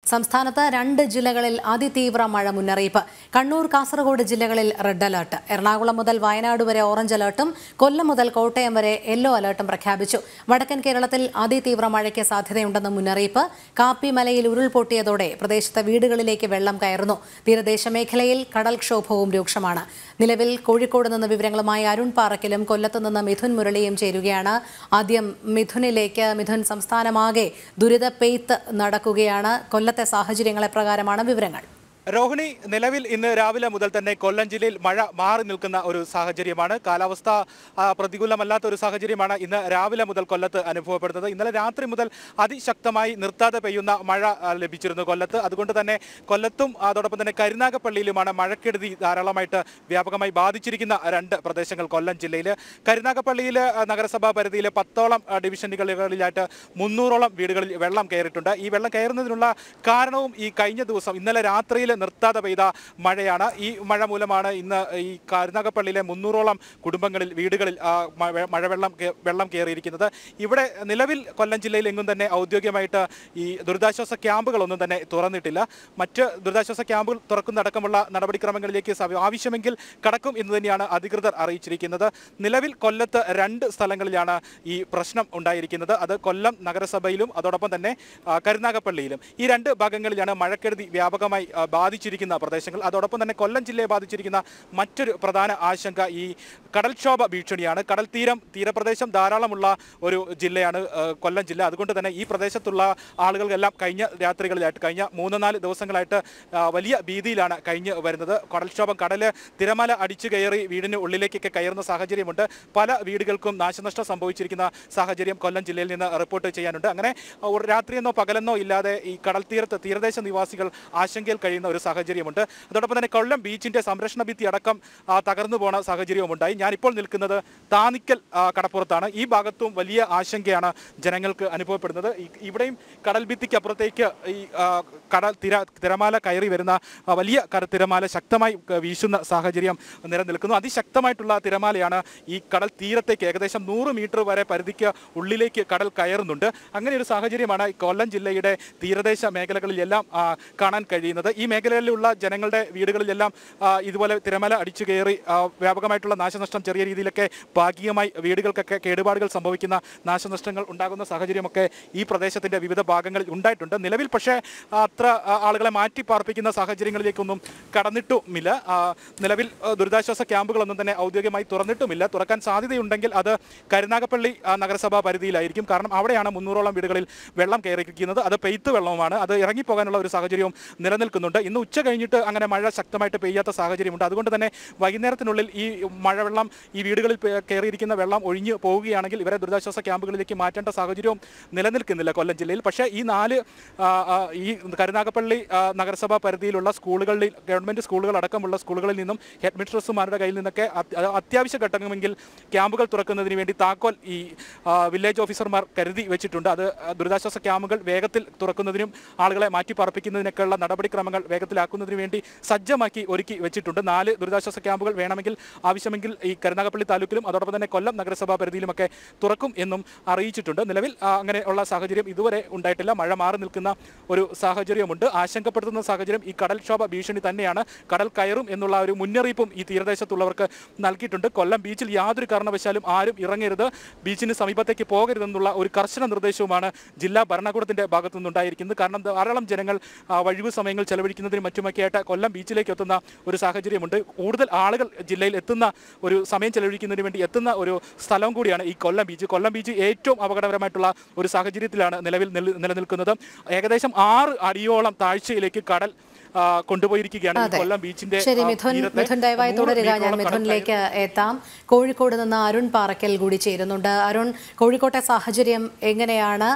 സംസ്ഥാനത്ത് രണ്ട് ജില്ലകളിൽ അതിതീവ്ര മഴ മുന്നറിയിപ്പ് കണ്ണൂർ കാസർഗോഡ് ജില്ലകളിൽ റെഡ് അലർട്ട് എറണാകുളം മുതൽ വയനാട് വരെ ഓറഞ്ച് അലർട്ടും കൊല്ലം മുതൽ കോട്ടയം വരെ യെല്ലോ അലർട്ടും പ്രഖ്യാപിച്ചു വടക്കൻ കേരളത്തിൽ അതിതീവ്ര മഴയ്ക്ക് സാധ്യതയുണ്ടെന്ന് മുന്നറിയിപ്പ് കാപ്പിമലയിൽ ഉരുൾപൊട്ടിയതോടെ പ്രദേശത്തെ വീടുകളിലേക്ക് വെള്ളം കയറുന്നു തീരദേശ മേഖലയിൽ കടൽക്ഷോഭവും രൂക്ഷമാണ് നിലവിൽ കോഴിക്കോട് നിന്ന് വിവരങ്ങളുമായി അരുൺ പാറക്കലും കൊല്ലത്ത് നിന്ന് മിഥുൻ മുരളിയും ചേരുകയാണ് ആദ്യം മിഥുനിലേക്ക് മിഥുൻ സംസ്ഥാനമാകെ ദുരിത പെയ്ത്ത് നടക്കുകയാണ് കൊല്ലത്തെ സാഹചര്യങ്ങളെ പ്രകാരമാണ് വിവരങ്ങൾ രോഹിണി നിലവിൽ ഇന്ന് രാവിലെ മുതൽ തന്നെ കൊല്ലം ജില്ലയിൽ മഴ മാറി നിൽക്കുന്ന ഒരു സാഹചര്യമാണ് കാലാവസ്ഥ ആ, പ്രതികൂലമല്ലാത്ത ഒരു സാഹചര്യമാണ് ഇന്ന് രാവിലെ മുതൽ കൊല്ലത്ത് അനുഭവപ്പെടുന്നത് ഇന്നലെ രാത്രി മുതൽ അതിശക്തമായി നിർത്താതെ പെയ്യുന്ന മഴ ആ, ലഭിച്ചിരുന്നു കൊല്ലത്ത് അതുകൊണ്ട് തന്നെ കൊല്ലത്തും അതോടൊപ്പം തന്നെ കരുനാഗപ്പള്ളിയിലുമാണ് മഴക്കെടുതി ധാരാളമായിട്ട് വ്യാപകമായി ബാധിച്ചിരിക്കുന്ന രണ്ട് പ്രദേശങ്ങൾ കൊല്ലം ജില്ലയിൽ കരുനാഗപ്പള്ളിയിൽ ആ, നഗരസഭാ പരിധിയിൽ പത്തോളം ആ, ഡിവിഷനുകളിലായിട്ട് മുന്നൂറോളം വീടുകളിൽ വെള്ളം കയറിയിട്ടുണ്ട് ഈ വെള്ളം കയറുന്നതിനുള്ള കാരണവും ഈ കഴിഞ്ഞ ദിവസം ഇന്നലെ രാത്രിയിൽ നിർത്താതെ പെയ്ത മഴയാണ് ഈ മഴ മൂലമാണ് ഇന്ന് ഈ കരുനാഗപ്പള്ളിയിലെ മുന്നൂറോളം കുടുംബങ്ങളിൽ വീടുകളിൽ ആ, മഴ- മഴവെള്ളം കേ- വെള്ളം കയറിയിരിക്കുന്നത് ഇവിടെ നിലവിൽ കൊല്ലം ജില്ലയിൽ എങ്ങും തന്നെ ഔദ്യോഗികമായിട്ട് ഈ ദുരിതാശ്വാസ ക്യാമ്പുകളൊന്നും തന്നെ തുറന്നിട്ടില്ല മറ്റ് ദുരിതാശ്വാസ ക്യാമ്പുകൾ തുറക്കുന്നതടക്കമുള്ള നടപടിക്രമങ്ങളിലേക്ക് സഭ- ആവശ്യമെങ്കിൽ കടക്കും എന്ന് തന്നെയാണ് അധികൃതർ അറിയിച്ചിരിക്കുന്നത് നിലവിൽ കൊല്ലത്ത് രണ്ട് സ്ഥലങ്ങളിലാണ് ഈ പ്രശ്നം ഉണ്ടായിരിക്കുന്നത് അത് കൊല്ലം നഗരസഭയിലും അതോടൊപ്പം തന്നെ ആ, കരുനാഗപ്പള്ളിയിലും ഈ രണ്ട് ഭാഗങ്ങളിലാണ് മഴക്കെടുതി വ്യാപകമായി ആ, ബാധിച്ചിരിക്കുന്ന പ്രദേശങ്ങൾ അതോടൊപ്പം തന്നെ കൊല്ലം ജില്ലയെ ബാധിച്ചിരിക്കുന്ന മറ്റൊരു പ്രധാന ആശങ്ക ഈ കടൽക്ഷോഭ ഭീഷണിയാണ് കടൽ തീരം തീരപ്രദേശം ധാരാളമുള്ള ഒരു ജില്ലയാണ് ആ, കൊല്ലം ജില്ല അതുകൊണ്ട് തന്നെ ഈ പ്രദേശത്തുള്ള ആളുകൾക്കെല്ലാം കഴിഞ്ഞ രാത്രികളിലായിട്ട് കഴിഞ്ഞ മൂന്ന് നാല് ദിവസങ്ങളായിട്ട് ആ, വലിയ ഭീതിയിലാണ് കഴിഞ്ഞ് വരുന്നത് കടൽക്ഷോഭം കടല് തിരമാല അടിച്ചു കയറി വീടിന് ഉള്ളിലേക്കൊക്കെ കയറുന്ന സാഹചര്യമുണ്ട് പല വീടുകൾക്കും നാശനഷ്ടം സംഭവിച്ചിരിക്കുന്ന സാഹചര്യം കൊല്ലം ജില്ലയിൽ നിന്ന് റിപ്പോർട്ട് ചെയ്യാനുണ്ട് അങ്ങനെ ഒരു രാത്രിയെന്നോ പകലെന്നോ ഇല്ലാതെ ഈ കടൽ തീരത്ത് തീരദേശ നിവാസികൾ ആശങ്കയിൽ കഴിയുന്ന ഒരു സാഹചര്യമുണ്ട് അതോടൊപ്പം തന്നെ കൊല്ലം ബീച്ചിന്റെ സംരക്ഷണ ഭിത്തി അടക്കം ആ, തകർന്നു പോണ സാഹചര്യവും ഉണ്ടായി ഞാനിപ്പോൾ നിൽക്കുന്നത് താനിക്കൽ ആ, കടപ്പുറത്താണ് ഈ ഭാഗത്തും വലിയ ആശങ്കയാണ് ജനങ്ങൾക്ക് അനുഭവപ്പെടുന്നത് ഈ- ഇവിടെയും കടൽ ഭിത്തിക്ക് അപ്പുറത്തേക്ക് ഈ ആ, കടൽ തിര തിരമാല കയറി വരുന്ന ആ, വലിയ കര തിരമാല ശക്തമായി ക- വീശുന്ന സാഹചര്യം നിലനിൽക്കുന്നു അതിശക്തമായിട്ടുള്ള തിരമാലയാണ് ഈ കടൽ തീരത്തേക്ക് ഏകദേശം നൂറ് മീറ്റർ വരെ പരിധിക്ക് ഉള്ളിലേക്ക് കടൽ കയറുന്നുണ്ട് അങ്ങനെ ഒരു സാഹചര്യമാണ് ഈ കൊല്ലം ജില്ലയുടെ തീരദേശ മേഖലകളിലെല്ലാം ആ, കാണാൻ കഴിയുന്നത് ഈ മേഖലയിലുള്ള ജനങ്ങളുടെ വീടുകളിലെല്ലാം ആ, ഇതുപോലെ തിരമല അടിച്ചു കയറി ആ, വ്യാപകമായിട്ടുള്ള നാശനഷ്ടം ചെറിയ രീതിയിലൊക്കെ ഭാഗികമായി വീടുകൾക്കൊക്കെ കേടുപാടുകൾ സംഭവിക്കുന്ന നാശനഷ്ടങ്ങൾ ഉണ്ടാകുന്ന സാഹചര്യമൊക്കെ ഈ പ്രദേശത്തിന്റെ വിവിധ ഭാഗങ്ങളിൽ ഉണ്ടായിട്ടുണ്ട് നിലവിൽ പക്ഷേ ആ, അത്ര ആ, ആളുകളെ മാറ്റി പാർപ്പിക്കുന്ന സാഹചര്യങ്ങളിലേക്കൊന്നും കടന്നിട്ടുമില്ല ആ, നിലവിൽ ആ, ദുരിതാശ്വാസ ക്യാമ്പുകളൊന്നും തന്നെ ഔദ്യോഗികമായി തുറന്നിട്ടുമില്ല തുറക്കാൻ സാധ്യതയുണ്ടെങ്കിൽ അത് കരുനാഗപ്പള്ളി ആ, നഗരസഭാ പരിധിയിലായിരിക്കും കാരണം അവിടെയാണ് മുന്നൂറോളം വീടുകളിൽ വെള്ളം കയറിയിരിക്കുന്നത് അത് പെയ്ത്ത് വെള്ളവുമാണ് അത് ഇറങ്ങിപ്പോകാനുള്ള ഒരു സാഹചര്യവും നിലനിൽക്കുന്നുണ്ട് ഇന്ന് ഉച്ച കഴിഞ്ഞിട്ട് അങ്ങനെ മഴ ശക്തമായിട്ട് പെയ്യാത്ത സാഹചര്യമുണ്ട് അതുകൊണ്ട് തന്നെ വൈകുന്നേരത്തിനുള്ളിൽ ഈ മഴവെള്ളം ഈ വീടുകളിൽ പെ- കയറിയിരിക്കുന്ന വെള്ളം ഒഴിഞ്ഞു പോവുകയാണെങ്കിൽ ഇവരെ ദുരിതാശ്വാസ ക്യാമ്പുകളിലേക്ക് മാറ്റേണ്ട സാഹചര്യവും നിലനിൽക്കുന്നില്ല കൊല്ലം ജില്ലയിൽ പക്ഷേ ഈ നാല് ആ, ആ, ഈ കരുനാഗപ്പള്ളി ആ, നഗരസഭാ പരിധിയിലുള്ള സ്കൂളുകളിൽ ഗവൺമെന്റ് സ്കൂളുകൾ അടക്കമുള്ള സ്കൂളുകളിൽ നിന്നും ഹെഡ് മിസ്ട്രസുമാരുടെ കയ്യിൽ നിന്നൊക്കെ അത്- അത്യാവശ്യ ഘട്ടമെങ്കിൽ ക്യാമ്പുകൾ തുറക്കുന്നതിന് വേണ്ടി താക്കോൽ ഈ ആ, വില്ലേജ് ഓഫീസർമാർ കരുതി വെച്ചിട്ടുണ്ട് അത് ആ, ദുരിതാശ്വാസ ക്യാമ്പുകൾ വേഗത്തിൽ തുറക്കുന്നതിനും ആളുകളെ മാറ്റി പാർപ്പിക്കുന്നതിനൊക്കെയുള്ള നടപടിക്രമങ്ങൾ വേഗത്തിലാക്കുന്നതിന് വേണ്ടി സജ്ജമാക്കി ഒരുക്കി വെച്ചിട്ടുണ്ട് നാല് ദുരിതാശ്വാസ ക്യാമ്പുകൾ വേണമെങ്കിൽ ആവശ്യമെങ്കിൽ ഈ കരുനാഗപ്പള്ളി താലൂക്കിലും അതോടൊപ്പം തന്നെ കൊല്ലം നഗരസഭാ പരിധിയിലുമൊക്കെ തുറക്കും എന്നും അറിയിച്ചിട്ടുണ്ട് നിലവിൽ ആ, അങ്ങനെയുള്ള സാഹചര്യം ഇതുവരെ ഉണ്ടായിട്ടില്ല മഴ മാറി നിൽക്കുന്ന ഒരു സാഹചര്യമുണ്ട് ആശങ്കപ്പെടുത്തുന്ന സാഹചര്യം ഈ കടൽക്ഷോഭ ഭീഷണി തന്നെയാണ് കടൽ കയറും എന്നുള്ള ഒരു മുന്നറിയിപ്പും ഈ തീരദേശത്തുള്ളവർക്ക് നൽകിയിട്ടുണ്ട് കൊല്ലം ബീച്ചിൽ യാതൊരു കാരണവശാലും ആരും ഇറങ്ങരുത് ബീച്ചിന് സമീപത്തേക്ക് പോകരുതെന്നുള്ള ഒരു കർശന നിർദ്ദേശവുമാണ് ജില്ലാ ഭരണകൂടത്തിന്റെ ഭാഗത്തു നിന്നുണ്ടായിരിക്കുന്നത് കാരണം ധാരാളം ജനങ്ങൾ ആ, ഒഴിവു സമയങ്ങൾ ചെലവഴിക്കുന്നതിനും മറ്റുമൊക്കെയായിട്ട് കൊല്ലം ബീച്ചിലേക്ക് എത്തുന്ന ഒരു സാഹചര്യമുണ്ട് കൂടുതൽ ആളുകൾ ജില്ലയിൽ എത്തുന്ന ഒരു സമയം ചെലവഴിക്കുന്നതിന് വേണ്ടി എത്തുന്ന ഒരു സ്ഥലം കൂടിയാണ് ഈ കൊല്ലം ബീച്ച് കൊല്ലം ബീച്ച് ഏറ്റവും അപകടകരമായിട്ടുള്ള ഒരു സാഹചര്യത്തിലാണ് നിലവിൽ നില- നിലനിൽക്കുന്നത് ഏകദേശം ആറ് അടിയോളം താഴ്ചയിലേക്ക് കടൽ ആ, കൊണ്ടുപോയിരിക്കുകയാണ് ഈ അതെ. കൊല്ലം ബീച്ചിന്റെ ശരി ആ, മിഥുൻ തീരത്തെ മിഥുൻ ദയവായി നൂറ് തുടരുക ഞാൻ മീറ്ററോളം കടൽ മിഥുനിലേക്ക് എത്താം കോഴിക്കോട് നിന്ന് അരുൺ പാറക്കൽ കൂടി ചേരുന്നുണ്ട് അരുൺ കോഴിക്കോട്ടെ സാഹചര്യം എങ്ങനെയാണ്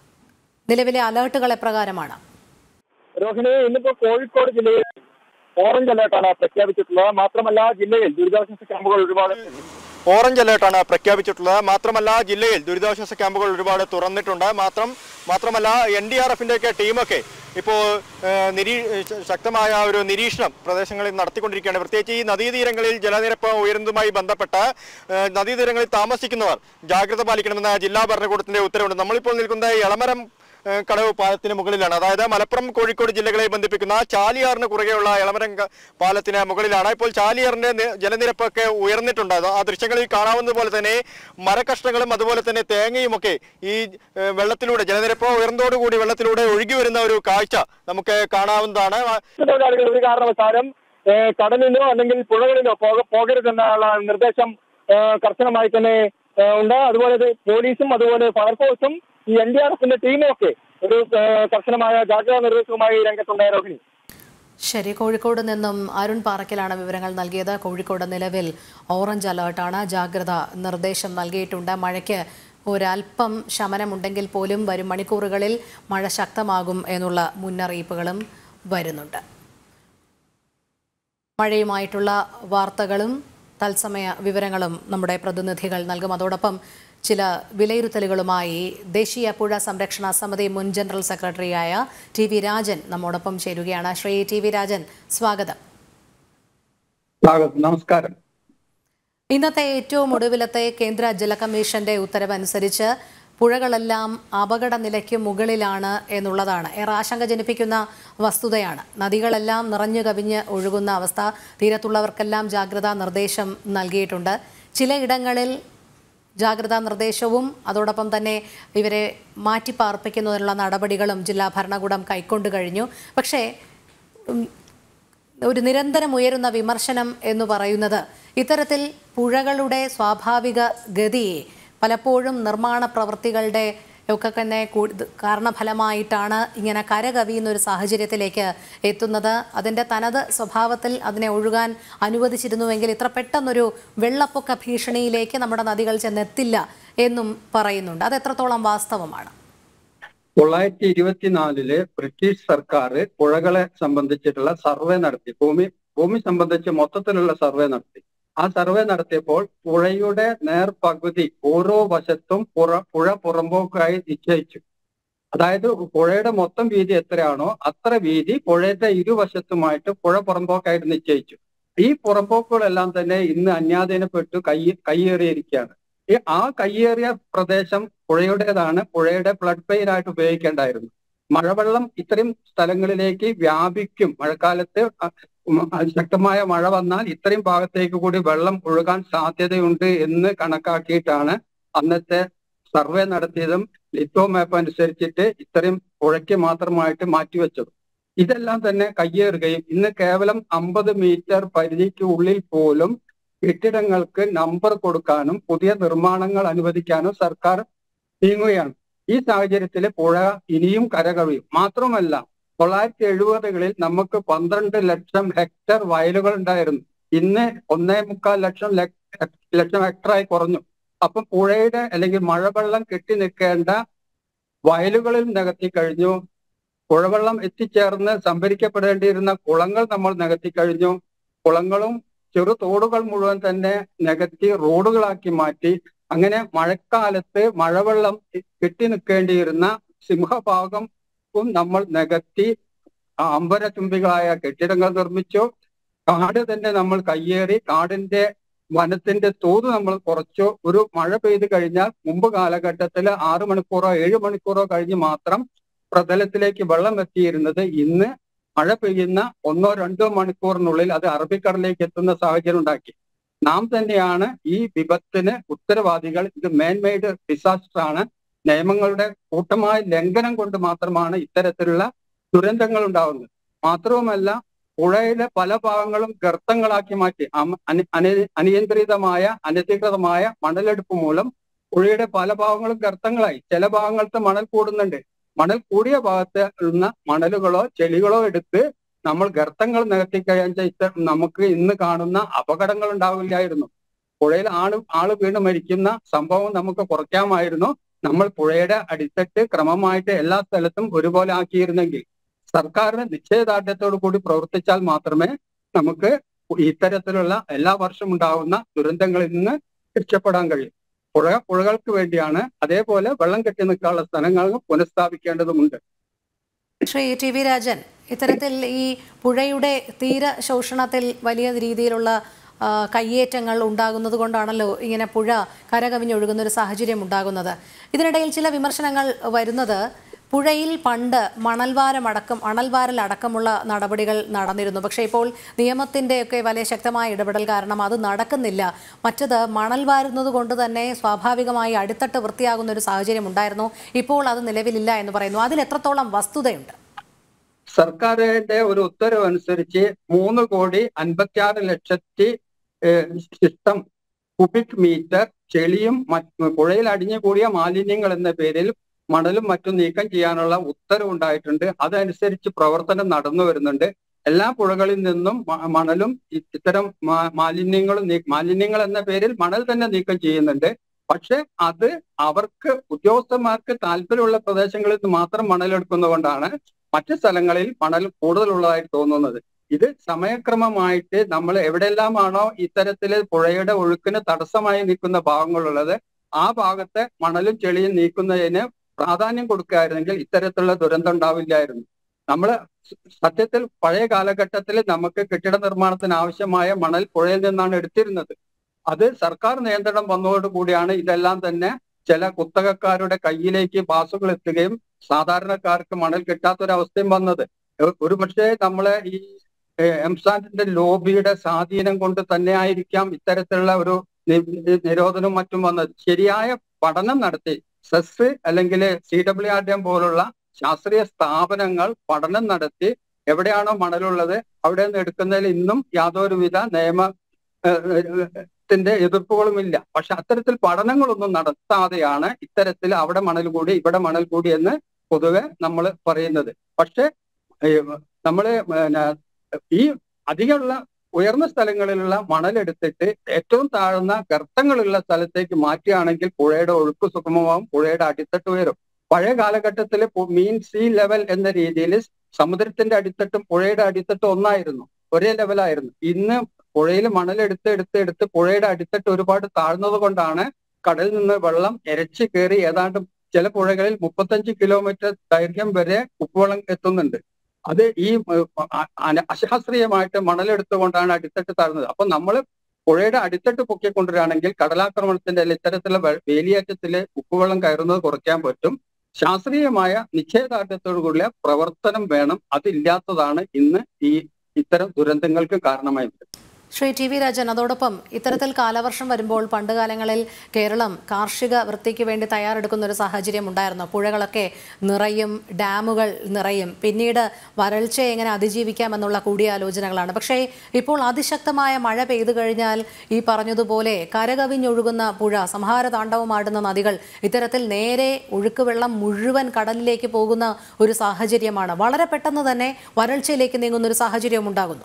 നിലവിലെ അലേർട്ടുകൾ എപ്രകാരമാണ് രോഹിണി ഇന്നിപ്പോ കോഴിക്കോട് ജില്ലയിൽ ഓറഞ്ച് അലേർട്ടാണ് പ്രഖ്യാപിച്ചിട്ടുള്ളത് മാത്രമല്ല ജില്ലയിൽ ദുരിതാശ്വാസ ക്യാമ്പുകൾ ഒരുപാട് ഓറഞ്ച് അലേർട്ടാണ് പ്രഖ്യാപിച്ചിട്ടുള്ളത് മാത്രമല്ല ജില്ലയിൽ ദുരിതാശ്വാസ ക്യാമ്പുകൾ ഒരുപാട് തുറന്നിട്ടുണ്ട് മാത്രം മാത്രമല്ല എൻ ഡി ആർ എഫിന്റെ ഒക്കെ ടീമൊക്കെ ഇപ്പോൾ ഏഹ്, നിരീ ശ- ശക്തമായ ഒരു നിരീക്ഷണം പ്രദേശങ്ങളിൽ നടത്തിക്കൊണ്ടിരിക്കുകയാണ് പ്രത്യേകിച്ച് ഈ നദീതീരങ്ങളിൽ ജലനിരപ്പ് ഉയരുന്നതുമായി ബന്ധപ്പെട്ട് ഏഹ്, നദീതീരങ്ങളിൽ താമസിക്കുന്നവർ ജാഗ്രത പാലിക്കണമെന്ന ജില്ലാ ഭരണകൂടത്തിന്റെ ഉത്തരവുണ്ട് നമ്മളിപ്പോൾ നിൽക്കുന്നത് എളമരം ഏഹ്, കടവ് പാലത്തിന് മുകളിലാണ് അതായത് മലപ്പുറം കോഴിക്കോട് ജില്ലകളെ ബന്ധിപ്പിക്കുന്ന ചാലിയാറിന് കുറുകെയുള്ള എളമരം ക- പാലത്തിന് മുകളിലാണ് ഇപ്പോൾ ചാലിയാറിന്റെ നി- ജലനിരപ്പൊക്കെ ഉയർന്നിട്ടുണ്ട് അത് ആ ദൃശ്യങ്ങളിൽ കാണാവുന്നത് പോലെ തന്നെ മരക്കഷ്ണങ്ങളും അതുപോലെ തന്നെ തേങ്ങയും ഒക്കെ ഈ ഏഹ്, വെള്ളത്തിലൂടെ ജലനിരപ്പ് ഉയർന്നതോടുകൂടി വെള്ളത്തിലൂടെ ഒഴുകി വരുന്ന ഒരു കാഴ്ച നമുക്ക് കാണാവുന്നതാണ് തൊഴിലാളികൾ ഒരു കാരണവശാലും ഏഹ്, കടലിലോ അല്ലെങ്കിൽ പുഴകളിലോ പോക പോകരുതെന്നുള്ള നിർദ്ദേശം ഏഹ്, കർശനമായി തന്നെ ഏഹ്, ഉണ്ട് അതുപോലെ ഇത് പോലീസും അതുപോലെ ഫയർഫോഴ്സും ഈ എൻ ഡി ആർ എഫിന്റെ ടീമും ഒക്കെ ഒരു ഏഹ്, കർശനമായ ജാഗ്രതാ നിർദ്ദേശവുമായി രംഗത്തുണ്ട് രോഹിണി ശരി കോഴിക്കോട് നിന്നും അരുൺ പാറക്കലാണ് വിവരങ്ങൾ നൽകിയത് കോഴിക്കോട് നിലവിൽ ഓറഞ്ച് അലേർട്ടാണ് ജാഗ്രത നിർദ്ദേശം നൽകിയിട്ടുണ്ട് മഴയ്ക്ക് ഒരല്പം ശമനമുണ്ടെങ്കിൽ പോലും വരും മണിക്കൂറുകളിൽ മഴ ശക്തമാകും എന്നുള്ള മുന്നറിയിപ്പുകളും വരുന്നുണ്ട് മഴയുമായിട്ടുള്ള വാർത്തകളും തത്സമയ വിവരങ്ങളും നമ്മുടെ പ്രതിനിധികൾ നൽകും അതോടൊപ്പം ചില വിലയിരുത്തലുകളുമായി ദേശീയ പുഴ സംരക്ഷണ സമിതി മുൻ ജനറൽ സെക്രട്ടറിയായ ടി വി രാജൻ നമ്മോടൊപ്പം ചേരുകയാണ് ശ്രീ ടി വി രാജൻ സ്വാഗതം സ്വാഗതം നമസ്കാരം ഇന്നത്തെ ഏറ്റവും ഒടുവിലത്തെ കേന്ദ്ര ജല കമ്മീഷന്റെ ഉത്തരവനുസരിച്ച് പുഴകളെല്ലാം അപകട നിലയ്ക്ക് മുകളിലാണ് എന്നുള്ളതാണ് ഏറെ ആശങ്ക ജനിപ്പിക്കുന്ന വസ്തുതയാണ് നദികളെല്ലാം നിറഞ്ഞു കവിഞ്ഞ് ഒഴുകുന്ന അവസ്ഥ തീരത്തുള്ളവർക്കെല്ലാം ജാഗ്രതാ നിർദ്ദേശം നൽകിയിട്ടുണ്ട് ചിലയിടങ്ങളിൽ ജാഗ്രതാ നിർദ്ദേശവും അതോടൊപ്പം തന്നെ ഇവരെ മാറ്റിപ്പാർപ്പിക്കുന്നതിനുള്ള നടപടികളും ജില്ലാ ഭരണകൂടം കൈക്കൊണ്ടു കഴിഞ്ഞു പക്ഷേ ഉം, ഒരു നിരന്തരം ഉയരുന്ന വിമർശനം എന്ന് പറയുന്നത് ഇത്തരത്തിൽ പുഴകളുടെ സ്വാഭാവിക ഗതിയെ പലപ്പോഴും നിർമ്മാണ പ്രവൃത്തികളുടെ ഒക്കെ തന്നെ കൂടു- കാരണഫലമായിട്ടാണ് ഇങ്ങനെ കരകവിയുന്ന ഒരു സാഹചര്യത്തിലേക്ക് എത്തുന്നത് അതിൻ്റെ തനത് സ്വഭാവത്തിൽ അതിനെ ഒഴുകാൻ അനുവദിച്ചിരുന്നുവെങ്കിൽ ഇത്ര പെട്ടെന്നൊരു വെള്ളപ്പൊക്ക ഭീഷണിയിലേക്ക് നമ്മുടെ നദികൾ ചെന്നെത്തില്ല എന്നും പറയുന്നുണ്ട് അത് എത്രത്തോളം വാസ്തവമാണ് തൊള്ളായിരത്തി ഇരുപത്തിനാലില് ബ്രിട്ടീഷ് സർക്കാർ പുഴകളെ സംബന്ധിച്ചിട്ടുള്ള സർവേ നടത്തി ഭൂമി ഭൂമി സംബന്ധിച്ച് മൊത്തത്തിലുള്ള സർവേ നടത്തി ആ സർവേ നടത്തിയപ്പോൾ പുഴയുടെ നേർപകുതി ഓരോ വശത്തും പുറ പുഴ പുറമ്പോക്കായി നിശ്ചയിച്ചു അതായത് പുഴയുടെ മൊത്തം വീതി എത്രയാണോ അത്ര വീതി പുഴയുടെ ഇരുവശത്തുമായിട്ട് പുഴ പുറമ്പോക്കായിട്ട് നിശ്ചയിച്ചു ഈ പുറമ്പോക്കുകളെല്ലാം തന്നെ ഇന്ന് അന്യാധീനപ്പെട്ടു കൈ കയ്യേറിയിരിക്കുകയാണ് ഈ ആ കയ്യേറിയ പ്രദേശം പുഴയുടേതാണ് പുഴയുടെ ഫ്ലഡ് പ്ലെയിൻ ആയിട്ട് ഉപയോഗിക്കേണ്ടായിരുന്നു മഴവെള്ളം ഇത്രയും സ്ഥലങ്ങളിലേക്ക് വ്യാപിക്കും മഴക്കാലത്ത് അ- ഉം ശക്തമായ മഴ വന്നാൽ ഇത്രയും ഭാഗത്തേക്ക് കൂടി വെള്ളം ഒഴുകാൻ സാധ്യതയുണ്ട് എന്ന് കണക്കാക്കിയിട്ടാണ് അന്നത്തെ സർവേ നടത്തിയതും ലിറ്റോ മാപ്പ് അനുസരിച്ചിട്ട് ഇത്രയും പുഴയ്ക്ക് മാത്രമായിട്ട് മാറ്റിവെച്ചത് ഇതെല്ലാം തന്നെ കയ്യേറുകയും ഇന്ന് കേവലം അമ്പത് മീറ്റർ പരിധിക്ക് ഉള്ളിൽ പോലും കെട്ടിടങ്ങൾക്ക് നമ്പർ കൊടുക്കാനും പുതിയ നിർമ്മാണങ്ങൾ അനുവദിക്കാനും സർക്കാർ നീങ്ങുകയാണ് ഈ സാഹചര്യത്തിൽ പുഴ ഇനിയും കരകവിയും മാത്രമല്ല തൊള്ളായിരത്തി എഴുപതുകളിൽ നമുക്ക് പന്ത്രണ്ട് ലക്ഷം ഹെക്ടർ വയലുകൾ ഉണ്ടായിരുന്നു ഇന്ന് ഒന്നേ മുക്കാൽ ലക്ഷം ലക്- ലക്ഷം ഹെക്ടറായി കുറഞ്ഞു അപ്പം പുഴയുടെ അല്ലെങ്കിൽ മഴവെള്ളം കെട്ടി നിൽക്കേണ്ട വയലുകളിൽ നികത്തി കഴിഞ്ഞു പുഴവെള്ളം എത്തിച്ചേർന്ന് സംഭരിക്കപ്പെടേണ്ടിയിരുന്ന കുളങ്ങൾ നമ്മൾ നികത്തി കഴിഞ്ഞു കുളങ്ങളും ചെറു തോടുകൾ മുഴുവൻ തന്നെ നികത്തി റോഡുകളാക്കി മാറ്റി അങ്ങനെ മഴക്കാലത്ത് മഴവെള്ളം കെട്ടി നിൽക്കേണ്ടിയിരുന്ന സിംഹഭാഗം നമ്മൾ നികത്തി അമ്പരചുംബികളായ കെട്ടിടങ്ങൾ നിർമ്മിച്ചു കാട് തന്നെ നമ്മൾ കയ്യേറി കാടിന്റെ വനത്തിന്റെ തോത് നമ്മൾ കുറച്ചു ഒരു മഴ പെയ്തു കഴിഞ്ഞാൽ മുമ്പ് കാലഘട്ടത്തിൽ ആറു മണിക്കൂറോ ഏഴ് മണിക്കൂറോ കഴിഞ്ഞ് മാത്രം പ്രതലത്തിലേക്ക് വെള്ളം എത്തിയിരുന്നത് ഇന്ന് മഴ പെയ്യുന്ന ഒന്നോ രണ്ടോ മണിക്കൂറിനുള്ളിൽ അത് അറബിക്കടലിലേക്ക് എത്തുന്ന സാഹചര്യം ഉണ്ടാക്കി നാം തന്നെയാണ് ഈ വിപത്തിന് ഉത്തരവാദികൾ ഇത് മേൻമെയ്ഡ് ഡിസാസ്റ്റർ ആണ് നിയമങ്ങളുടെ കൂട്ടമായ ലംഘനം കൊണ്ട് മാത്രമാണ് ഇത്തരത്തിലുള്ള ദുരന്തങ്ങൾ ഉണ്ടാവുന്നത് മാത്രവുമല്ല പുഴയിലെ പല ഭാഗങ്ങളും ഗർത്തങ്ങളാക്കി മാറ്റി അമ- അനി- അനി- അനിയന്ത്രിതമായ അനധികൃതമായ മണലെടുപ്പ് മൂലം പുഴയുടെ പല ഭാഗങ്ങളും ഗർത്തങ്ങളായി ചില ഭാഗങ്ങൾക്ക് മണൽ കൂടുന്നുണ്ട് മണൽ കൂടിയ ഭാഗത്ത് ഉള്ള മണലുകളോ ചെളികളോ എടുത്ത് നമ്മൾ ഗർത്തങ്ങൾ നികത്തി കഴിയാൻ നമുക്ക് ഇന്ന് കാണുന്ന അപകടങ്ങൾ ഉണ്ടാവില്ലായിരുന്നു പുഴയിൽ ആള് ആള് വീണ് മരിക്കുന്ന സംഭവം നമുക്ക് കുറയ്ക്കാമായിരുന്നു നമ്മൾ പുഴയുടെ അടിത്തട്ട് ക്രമമായിട്ട് എല്ലാ സ്ഥലത്തും ഒരുപോലെ ആക്കിയിരുന്നെങ്കിൽ സർക്കാരിന് നിശ്ചയദാർഢ്യത്തോടു കൂടി പ്രവർത്തിച്ചാൽ മാത്രമേ നമുക്ക് ഇത്തരത്തിലുള്ള എല്ലാ വർഷം ഉണ്ടാകുന്ന ദുരന്തങ്ങളിൽ നിന്ന് രക്ഷപ്പെടാൻ കഴിയും പുഴ പുഴകൾക്ക് വേണ്ടിയാണ് അതേപോലെ വെള്ളം കെട്ടി നിൽക്കാനുള്ള സ്ഥലങ്ങൾ പുനഃസ്ഥാപിക്കേണ്ടതുമുണ്ട് ശ്രീ ടി വി രാജൻ ഇത്തരത്തിൽ ഈ പുഴയുടെ തീര ശോഷണത്തിൽ വലിയ രീതിയിലുള്ള ആ, കയ്യേറ്റങ്ങൾ ഉണ്ടാകുന്നത് കൊണ്ടാണല്ലോ ഇങ്ങനെ പുഴ കരകവിഞ്ഞൊഴുകുന്ന ഒരു സാഹചര്യം ഉണ്ടാകുന്നത് ഇതിനിടയിൽ ചില വിമർശനങ്ങൾ വരുന്നത് പുഴയിൽ പണ്ട് മണൽവാരമടക്കം മണൽവാരൽ അടക്കമുള്ള നടപടികൾ നടന്നിരുന്നു പക്ഷേ ഇപ്പോൾ നിയമത്തിൻ്റെയൊക്കെ വലിയ ശക്തമായ ഇടപെടൽ കാരണം അത് നടക്കുന്നില്ല മറ്റത് മണൽ വാരുന്നത് കൊണ്ട് തന്നെ സ്വാഭാവികമായി അടിത്തട്ട് വൃത്തിയാകുന്ന ഒരു സാഹചര്യം ഉണ്ടായിരുന്നു ഇപ്പോൾ അത് നിലവിലില്ല എന്ന് പറയുന്നു അതിൽ എത്രത്തോളം വസ്തുതയുണ്ട് സർക്കാരിന്റെ ഒരു ഉത്തരവ് അനുസരിച്ച് മൂന്ന് കോടി അൻപത്തിയാറ് ലക്ഷത്തി ഏഹ്, ശിഷ്ടം കുബിക് മീറ്റർ ചെളിയും മറ്റ് പുഴയിൽ അടിഞ്ഞുകൂടിയ മാലിന്യങ്ങൾ എന്ന പേരിൽ മണലും മറ്റും നീക്കം ചെയ്യാനുള്ള ഉത്തരവുണ്ടായിട്ടുണ്ട് അതനുസരിച്ച് പ്രവർത്തനം നടന്നു വരുന്നുണ്ട് എല്ലാ പുഴകളിൽ നിന്നും മ- മണലും ഇ- ഇത്തരം മാ- മാലിന്യങ്ങളും നീ- മാലിന്യങ്ങൾ എന്ന പേരിൽ മണൽ തന്നെ നീക്കം ചെയ്യുന്നുണ്ട് പക്ഷെ അത് അവർക്ക് ഉദ്യോഗസ്ഥന്മാർക്ക് താല്പര്യമുള്ള പ്രദേശങ്ങളിൽ നിന്ന് മാത്രം മണലെടുക്കുന്നതുകൊണ്ടാണ് മറ്റു സ്ഥലങ്ങളിൽ മണൽ കൂടുതലുള്ളതായിട്ട് തോന്നുന്നത് ഇത് സമയക്രമമായിട്ട് നമ്മൾ എവിടെയെല്ലാമാണോ ഇത്തരത്തില് പുഴയുടെ ഒഴുക്കിന് തടസ്സമായി നിൽക്കുന്ന ഭാഗങ്ങളുള്ളത് ആ ഭാഗത്തെ മണലും ചെളിയും നീക്കുന്നതിന് പ്രാധാന്യം കൊടുക്കുകയായിരുന്നെങ്കിൽ ഇത്തരത്തിലുള്ള ദുരന്തം ഉണ്ടാവില്ലായിരുന്നു നമ്മൾ സത്യത്തിൽ പഴയ കാലഘട്ടത്തിൽ നമുക്ക് കെട്ടിട നിർമ്മാണത്തിന് ആവശ്യമായ മണൽ പുഴയിൽ നിന്നാണ് എടുത്തിരുന്നത് അത് സർക്കാർ നിയന്ത്രണം വന്നതോടുകൂടിയാണ് ഇതെല്ലാം തന്നെ ചില കുത്തകക്കാരുടെ കയ്യിലേക്ക് പാസുകൾ എത്തുകയും സാധാരണക്കാർക്ക് മണൽ കിട്ടാത്തൊരവസ്ഥയും വന്നത് എ- ഒരു പക്ഷേ നമ്മളെ ഈ ഏഹ്, എംസാന്റിന്റെ ലോബിയുടെ സ്വാധീനം കൊണ്ട് തന്നെ ആയിരിക്കാം ഇത്തരത്തിലുള്ള ഒരു നി- നിരോധനവും മറ്റും വന്നത് ശരിയായ പഠനം നടത്തി സെസ് അല്ലെങ്കിൽ C W R D M പോലുള്ള ശാസ്ത്രീയ സ്ഥാപനങ്ങൾ പഠനം നടത്തി എവിടെയാണോ മണലുള്ളത് അവിടെ നിന്ന് എടുക്കുന്നതിൽ ഇന്നും യാതൊരുവിധ നിയമ ഏഹ്, ഏഹ്, ത്തിന്റെ എതിർപ്പുകളുമില്ല പക്ഷെ അത്തരത്തിൽ പഠനങ്ങളൊന്നും നടത്താതെയാണ് ഇത്തരത്തിൽ അവിടെ മണൽ കൂടി ഇവിടെ മണൽ കൂടി എന്ന് പൊതുവെ നമ്മൾ പറയുന്നത് പക്ഷെ നമ്മള് പിന്നെ ഈ അധികമുള്ള ഉയർന്ന സ്ഥലങ്ങളിലുള്ള മണലെടുത്തിട്ട് ഏറ്റവും താഴ്ന്ന ഗർത്തങ്ങളുള്ള സ്ഥലത്തേക്ക് മാറ്റുകയാണെങ്കിൽ പുഴയുടെ ഒഴുക്ക് സുഗമമാവും പുഴയുടെ അടിത്തട്ട് ഉയരും പഴയ കാലഘട്ടത്തിൽ മീൻ സീ ലെവൽ എന്ന രീതിയിൽ സമുദ്രത്തിന്റെ അടിത്തട്ടും പുഴയുടെ അടിത്തട്ടും ഒന്നായിരുന്നു ഒരേ ലെവലായിരുന്നു ഇന്ന് പുഴയിൽ മണലെടുത്ത് എടുത്ത് എടുത്ത് പുഴയുടെ അടിത്തട്ട് ഒരുപാട് താഴ്ന്നത് കൊണ്ടാണ് കടലിൽ നിന്ന് വെള്ളം എരച്ച് കയറി ഏതാണ്ട് ചില പുഴകളിൽ മുപ്പത്തഞ്ച് കിലോമീറ്റർ ദൈർഘ്യം വരെ ഉപ്പുവെള്ളം എത്തുന്നുണ്ട് അത് ഈ ഏഹ്, അ- അന- അശാസ്ത്രീയമായിട്ട് മണലെടുത്തുകൊണ്ടാണ് അടിത്തട്ട് താഴ്ന്നത് അപ്പൊ നമ്മൾ പുഴയുടെ അടിത്തട്ട് പൊക്കിക്കൊണ്ടുവരികയാണെങ്കിൽ കടലാക്രമണത്തിന്റെ അല്ലെങ്കിൽ ഇത്തരത്തിലുള്ള വെ- വേലിയേറ്റത്തില് ഉപ്പുവെള്ളം കയറുന്നത് കുറയ്ക്കാൻ പറ്റും ശാസ്ത്രീയമായ നിശ്ചയദാർഢ്യത്തോടു കൂടിയ പ്രവർത്തനം വേണം അതില്ലാത്തതാണ് ഇന്ന് ഈ ഇത്തരം ദുരന്തങ്ങൾക്ക് കാരണമായി വരുന്നത് ശ്രീ ടി വി രാജൻ അതോടൊപ്പം ഇത്തരത്തിൽ കാലവർഷം വരുമ്പോൾ പണ്ട് കാലങ്ങളിൽ കേരളം കാർഷിക വൃത്തിക്ക് വേണ്ടി തയ്യാറെടുക്കുന്ന ഒരു സാഹചര്യം ഉണ്ടായിരുന്നു പുഴകളൊക്കെ നിറയും ഡാമുകൾ നിറയും പിന്നീട് വരൾച്ചയെ എങ്ങനെ അതിജീവിക്കാമെന്നുള്ള കൂടിയാലോചനകളാണ് പക്ഷേ ഇപ്പോൾ അതിശക്തമായ മഴ പെയ്തു കഴിഞ്ഞാൽ ഈ പറഞ്ഞതുപോലെ കരകവിഞ്ഞൊഴുകുന്ന പുഴ സംഹാര താണ്ഡവമാടുന്ന നദികൾ ഇത്തരത്തിൽ നേരെ ഒഴുക്കുവെള്ളം മുഴുവൻ കടലിലേക്ക് പോകുന്ന ഒരു സാഹചര്യമാണ് വളരെ പെട്ടെന്ന് തന്നെ വരൾച്ചയിലേക്ക് നീങ്ങുന്ന ഒരു സാഹചര്യം ഉണ്ടാകുന്നു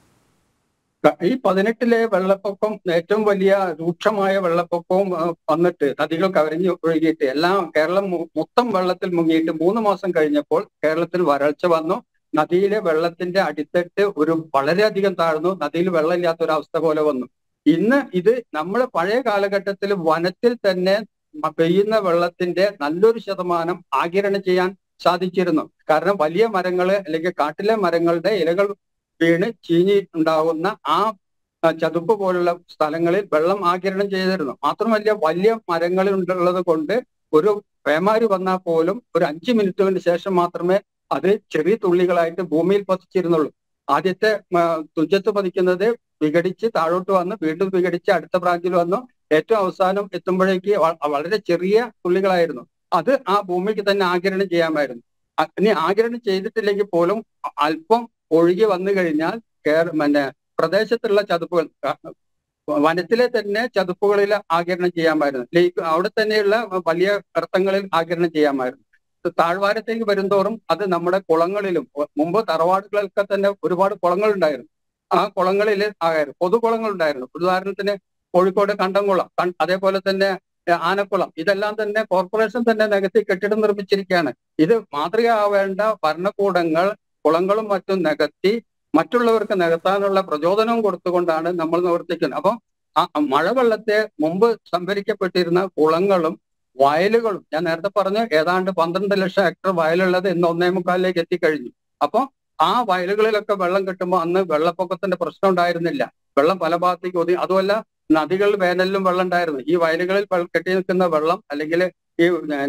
ക- ഈ പതിനെട്ടിലെ വെള്ളപ്പൊക്കം ഏറ്റവും വലിയ രൂക്ഷമായ വെള്ളപ്പൊക്കവും ആ, വന്നിട്ട് നദികൾ കവരിഞ്ഞ് ഒഴുകിയിട്ട് എല്ലാം കേരളം മു- മൊത്തം വെള്ളത്തിൽ മുങ്ങിയിട്ട് മൂന്ന് മാസം കഴിഞ്ഞപ്പോൾ കേരളത്തിൽ വരൾച്ച വന്നു നദിയിലെ വെള്ളത്തിന്റെ അടിത്തട്ട് ഒരു വളരെയധികം താഴ്ന്നു നദിയിൽ വെള്ളമില്ലാത്ത ഒരു അവസ്ഥ പോലെ വന്നു ഇന്ന് ഇത് നമ്മൾ പഴയ കാലഘട്ടത്തിൽ വനത്തിൽ തന്നെ മ- പെയ്യുന്ന വെള്ളത്തിന്റെ നല്ലൊരു ശതമാനം ആകിരണം ചെയ്യാൻ സാധിച്ചിരുന്നു കാരണം വലിയ മരങ്ങള് അല്ലെങ്കിൽ കാട്ടിലെ മരങ്ങളുടെ ഇലകൾ വീണ് ചീഞ്ഞി ഉണ്ടാകുന്ന ആ ആ, ചതുപ്പ് പോലുള്ള സ്ഥലങ്ങളിൽ വെള്ളം ആകിരണം ചെയ്തിരുന്നു മാത്രമല്ല വലിയ മരങ്ങൾ ഉള്ളത് കൊണ്ട് ഒരു പേമാരി വന്നാൽ പോലും ഒരു അഞ്ച് മിനിറ്റിന് ശേഷം മാത്രമേ അത് ചെറിയ തുള്ളികളായിട്ട് ഭൂമിയിൽ പതിച്ചിരുന്നുള്ളൂ ആദ്യത്തെ ആ, തുഞ്ചത്ത് പതിക്കുന്നത് വിഘടിച്ച് താഴോട്ട് വന്ന് വീണ്ടും വിഘടിച്ച് അടുത്ത ബ്രാഞ്ചിൽ വന്നു ഏറ്റവും അവസാനം എത്തുമ്പോഴേക്ക് വ- വളരെ ചെറിയ തുള്ളികളായിരുന്നു അത് ആ ഭൂമിക്ക് തന്നെ ആകിരണം ചെയ്യാമായിരുന്നു അ- ഇനി ആകിരണം ചെയ്തിട്ടില്ലെങ്കിൽ പോലും അ- അല്പം ഒഴുകി വന്നു കഴിഞ്ഞാൽ കേര പിന്നെ പ്രദേശത്തുള്ള ചതുപ്പുകൾ അ, വനത്തിലെ തന്നെ ചതുപ്പുകളിൽ ആകിരണം ചെയ്യാമായിരുന്നു ലേക്ക് അവിടെ തന്നെയുള്ള വലിയ ഗർത്തങ്ങളിൽ ആകിരണം ചെയ്യാമായിരുന്നു താഴ്വാരത്തേക്ക് വരുംതോറും അത് നമ്മുടെ കുളങ്ങളിലും മുമ്പ് തറവാടുകളിലൊക്കെ തന്നെ ഒരുപാട് കുളങ്ങൾ ഉണ്ടായിരുന്നു ആ കുളങ്ങളിൽ ആയിരുന്നു പൊതുകുളങ്ങൾ ഉണ്ടായിരുന്നു ഉദാഹരണത്തിന് കോഴിക്കോട് കണ്ടംകുളം കൺ- അതേപോലെ തന്നെ ഏ, ആനക്കുളം ഇതെല്ലാം തന്നെ കോർപ്പറേഷൻ തന്നെ നികത്തി കെട്ടിടം നിർമ്മിച്ചിരിക്കുകയാണ് ഇത് മാതൃകയാവേണ്ട ഭരണകൂടങ്ങൾ കുളങ്ങളും മറ്റും നികത്തി മറ്റുള്ളവർക്ക് നികത്താനുള്ള പ്രചോദനവും കൊടുത്തുകൊണ്ടാണ് നമ്മൾ നിവർത്തിക്കുന്നത് അപ്പം ആ മഴവെള്ളത്തെ മുമ്പ് സംഭരിക്കപ്പെട്ടിരുന്ന കുളങ്ങളും വയലുകളും ഞാൻ നേരത്തെ പറഞ്ഞു ഏതാണ്ട് പന്ത്രണ്ട് ലക്ഷം ഹെക്ടർ വയലുള്ളത് ഇന്ന് ഒന്നേ മുക്കാലിലേക്ക് എത്തിക്കഴിഞ്ഞു അപ്പൊ ആ വയലുകളിലൊക്കെ വെള്ളം കിട്ടുമ്പോൾ അന്ന് വെള്ളപ്പൊക്കത്തിന്റെ പ്രശ്നം ഉണ്ടായിരുന്നില്ല വെള്ളം പല ഭാഗത്തേക്ക് ഒതുങ്ങി അതുമല്ല നദികളിൽ വേനലിലും വെള്ളം ഉണ്ടായിരുന്നു ഈ വയലുകളിൽ വെള്ള- കെട്ടി നിൽക്കുന്ന വെള്ളം അല്ലെങ്കിൽ ഈ പിന്നെ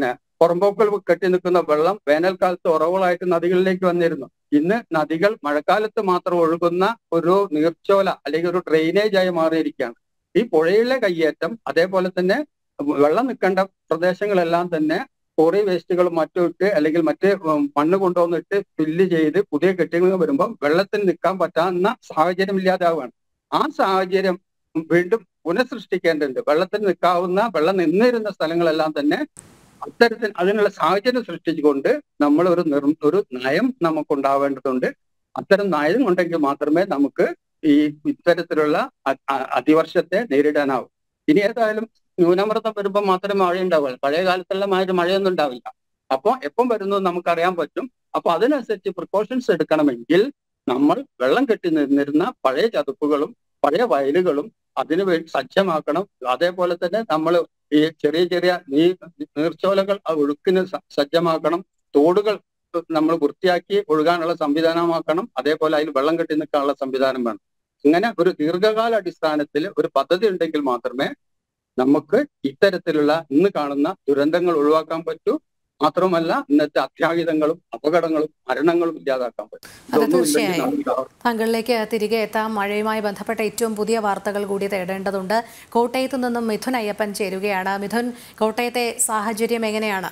പുറമ്പോക്കിൽ കെട്ടി നിൽക്കുന്ന വെള്ളം വേനൽക്കാലത്ത് ഉറവുകളായിട്ട് നദികളിലേക്ക് വന്നിരുന്നു ഇന്ന് നദികൾ മഴക്കാലത്ത് മാത്രം ഒഴുകുന്ന ഒരു നീർച്ചോല അല്ലെങ്കിൽ ഒരു ഡ്രെയിനേജ് ആയി മാറിയിരിക്കുകയാണ് ഈ പുഴയിലെ കയ്യേറ്റം അതേപോലെ തന്നെ വെള്ളം നിൽക്കേണ്ട പ്രദേശങ്ങളെല്ലാം തന്നെ കോറി വേസ്റ്റുകളും മറ്റും ഇട്ട് അല്ലെങ്കിൽ മറ്റ് മണ്ണ് കൊണ്ടുവന്നിട്ട് ഫില്ല് ചെയ്ത് പുതിയ കെട്ടിടങ്ങൾ വരുമ്പോൾ വെള്ളത്തിൽ നിൽക്കാൻ പറ്റാവുന്ന സാഹചര്യം ഇല്ലാതാവുകയാണ് ആ സാഹചര്യം വീണ്ടും പുനഃസൃഷ്ടിക്കേണ്ടതുണ്ട് വെള്ളത്തിൽ നിൽക്കാവുന്ന വെള്ളം നിന്നിരുന്ന സ്ഥലങ്ങളെല്ലാം തന്നെ അത്തരത്തിൽ അതിനുള്ള സാഹചര്യം സൃഷ്ടിച്ചുകൊണ്ട് നമ്മൾ ഒരു നിർ ഒരു നയം നമുക്കുണ്ടാവേണ്ടതുണ്ട് അത്തരം നയം ഉണ്ടെങ്കിൽ മാത്രമേ നമുക്ക് ഈ ഇത്തരത്തിലുള്ള അതിവർഷത്തെ നേരിടാനാവൂ ഇനി ഏതായാലും ന്യൂനമർദ്ദം വരുമ്പോൾ മാത്രമേ മഴ ഉണ്ടാവുള്ളൂ പഴയ കാലത്തുള്ള മഴ മഴയൊന്നും ഉണ്ടാവില്ല അപ്പോൾ എപ്പം വരുന്നു നമുക്കറിയാൻ പറ്റും അപ്പൊ അതിനനുസരിച്ച് പ്രിക്കോഷൻസ് എടുക്കണമെങ്കിൽ നമ്മൾ വെള്ളം കെട്ടി നിന്നിരുന്ന പഴയ ചതുപ്പുകളും പഴയ വയലുകളും അതിനു വേണ്ടി സജ്ജമാക്കണം അതേപോലെ തന്നെ നമ്മൾ ഈ ചെറിയ ചെറിയ നീ നീർച്ചോലകൾ ആ ഒഴുക്കിന് സജ്ജമാക്കണം തോടുകൾ നമ്മൾ വൃത്തിയാക്കി ഒഴുകാനുള്ള സംവിധാനമാക്കണം അതേപോലെ അതിൽ വെള്ളം കെട്ടി നിൽക്കാനുള്ള സംവിധാനം വേണം ഇങ്ങനെ ഒരു ദീർഘകാല അടിസ്ഥാനത്തിൽ ഒരു പദ്ധതി ഉണ്ടെങ്കിൽ മാത്രമേ നമുക്ക് ഇത്തരത്തിലുള്ള ഇന്ന് കാണുന്ന ദുരന്തങ്ങൾ ഒഴിവാക്കാൻ പറ്റൂ മാത്രമല്ല ഇന്നത്തെ അത്യാഹിതങ്ങളും അപകടങ്ങളും മരണങ്ങളും ഇല്ലാതാക്കാൻ അത് തീർച്ചയായും താങ്കളിലേക്ക് തിരികെ എത്താം മഴയുമായി ബന്ധപ്പെട്ട ഏറ്റവും പുതിയ വാർത്തകൾ കൂടി തേടേണ്ടതുണ്ട് കോട്ടയത്ത് നിന്നും മിഥുൻ അയ്യപ്പൻ ചേരുകയാണ് മിഥുൻ കോട്ടയത്തെ സാഹചര്യം എങ്ങനെയാണ്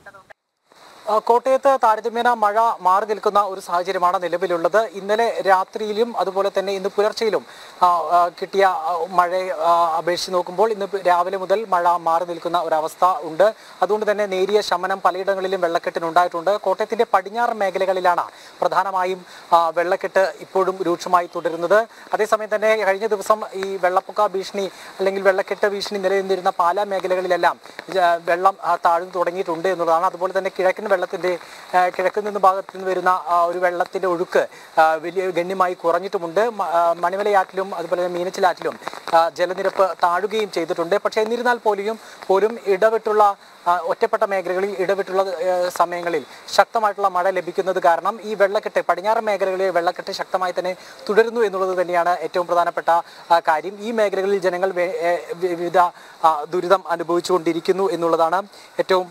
കോട്ടയത്ത് താരതമ്യേന മഴ മാറി നിൽക്കുന്ന ഒരു സാഹചര്യമാണ് നിലവിലുള്ളത് ഇന്നലെ രാത്രിയിലും അതുപോലെ തന്നെ ഇന്ന് പുലർച്ചയിലും കിട്ടിയ മഴയെ അപേക്ഷിച്ച് നോക്കുമ്പോൾ ഇന്ന് രാവിലെ മുതൽ മഴ മാറി നിൽക്കുന്ന ഒരവസ്ഥ ഉണ്ട് അതുകൊണ്ട് തന്നെ നേരിയ ശമനം പലയിടങ്ങളിലും വെള്ളക്കെട്ടിനുണ്ടായിട്ടുണ്ട് കോട്ടയത്തിന്റെ പടിഞ്ഞാറ് മേഖലകളിലാണ് പ്രധാനമായും വെള്ളക്കെട്ട് ഇപ്പോഴും രൂക്ഷമായി തുടരുന്നത് അതേസമയം തന്നെ കഴിഞ്ഞ ദിവസം ഈ വെള്ളപ്പൊക്ക ഭീഷണി അല്ലെങ്കിൽ വെള്ളക്കെട്ട് ഭീഷണി നിലനിന്നിരുന്ന പാലാ മേഖലകളിലെല്ലാം വെള്ളം താഴ്ന്നു തുടങ്ങിയിട്ടുണ്ട് എന്നുള്ളതാണ് അതുപോലെ തന്നെ കിഴക്കൻ വെള്ളത്തിന്റെ കിഴക്ക് നിന്ന് ഭാഗത്ത് നിന്ന് വരുന്ന ഒരു വെള്ളത്തിന്റെ ഒഴുക്ക് വലിയ ഗണ്യമായി കുറഞ്ഞിട്ടുമുണ്ട് മണിമലയാറ്റിലും അതുപോലെ തന്നെ മീനച്ചിലാറ്റിലും ജലനിരപ്പ് താഴുകയും ചെയ്തിട്ടുണ്ട് പക്ഷേ എന്നിരുന്നാൽ പോലും പോലും ഇടവിട്ടുള്ള ഒറ്റപ്പെട്ട മേഖലകളിൽ ഇടവിട്ടുള്ള സമയങ്ങളിൽ ശക്തമായിട്ടുള്ള മഴ ലഭിക്കുന്നത് കാരണം ഈ വെള്ളക്കെട്ട് പടിഞ്ഞാറ് മേഖലകളിൽ വെള്ളക്കെട്ട് ശക്തമായി തന്നെ തുടരുന്നു എന്നുള്ളത് തന്നെയാണ് ഏറ്റവും പ്രധാനപ്പെട്ട കാര്യം ഈ മേഖലകളിൽ ജനങ്ങൾ വിവിധ ദുരിതം അനുഭവിച്ചുകൊണ്ടിരിക്കുന്നു എന്നുള്ളതാണ് ഏറ്റവും